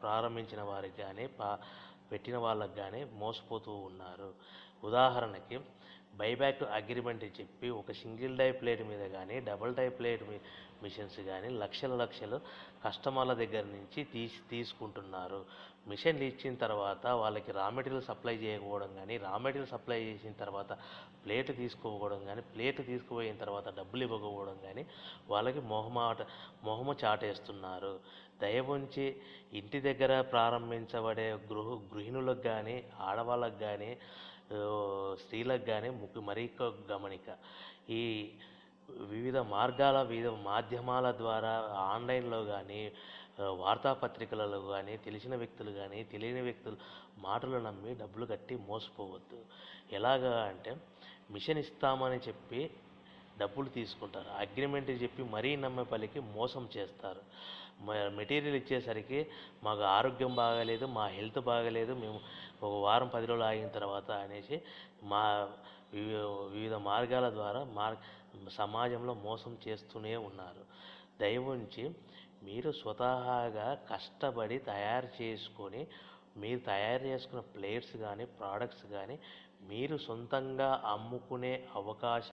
ప్రారంభించిన వారికి కానీ పా పెట్టిన వాళ్ళకి కానీ మోసపోతూ ఉన్నారు ఉదాహరణకి బైబ్యాక్ అగ్రిమెంట్ చెప్పి ఒక సింగిల్ డై ప్లేట్ మీద కానీ డబుల్ డై ప్లేట్ మీ మిషన్స్ కానీ లక్షల లక్షలు కస్టమర్ల దగ్గర నుంచి తీసి తీసుకుంటున్నారు మిషన్లు ఇచ్చిన తర్వాత వాళ్ళకి రా మెటీరియల్ సప్లై చేయకపోవడం కానీ రా మెటీరియల్ సప్లై చేసిన తర్వాత ప్లేట్ తీసుకోకపోవడం కానీ ప్లేట్ తీసుకుపోయిన తర్వాత డబ్బులు ఇవ్వకపోవడం కానీ వాళ్ళకి మొహమాట మొహము చాటేస్తున్నారు దయవుంచి ఇంటి దగ్గర ప్రారంభించబడే గృహ గృహిణులకు కానీ ఆడవాళ్ళకు కానీ ఆ, స్త్రీలకు కానీ ముఖ్య మరీ ఎక్కువ గమనిక ఈ వివిధ మార్గాల వివిధ మాధ్యమాల ద్వారా ఆన్లైన్లో కానీ ఆ, వార్తాపత్రికలలో కానీ తెలిసిన వ్యక్తులు కానీ తెలియని వ్యక్తులు మాటలు నమ్మి డబ్బులు కట్టి మోసపోవద్దు ఎలాగా అంటే మిషన్ ఇస్తామని చెప్పి డబ్బులు తీసుకుంటారు అగ్రిమెంట్ చెప్పి మరీ నమ్మే పలికి మోసం చేస్తారు మ- మెటీరియల్ ఇచ్చేసరికి మాకు ఆరోగ్యం బాగాలేదు మా హెల్త్ బాగాలేదు మేము ఒక వారం పది రోజులు ఆగిన తర్వాత అనేసి మా వివి- వివిధ మార్గాల ద్వారా మార్ సమాజంలో మోసం చేస్తూనే ఉన్నారు దయవుంచి మీరు స్వతహాగా కష్టపడి తయారు చేసుకొని మీరు తయారు చేసుకున్న ప్లేట్స్ కానీ ప్రోడక్ట్స్ కానీ మీరు సొంతంగా అమ్ముకునే అవకాశం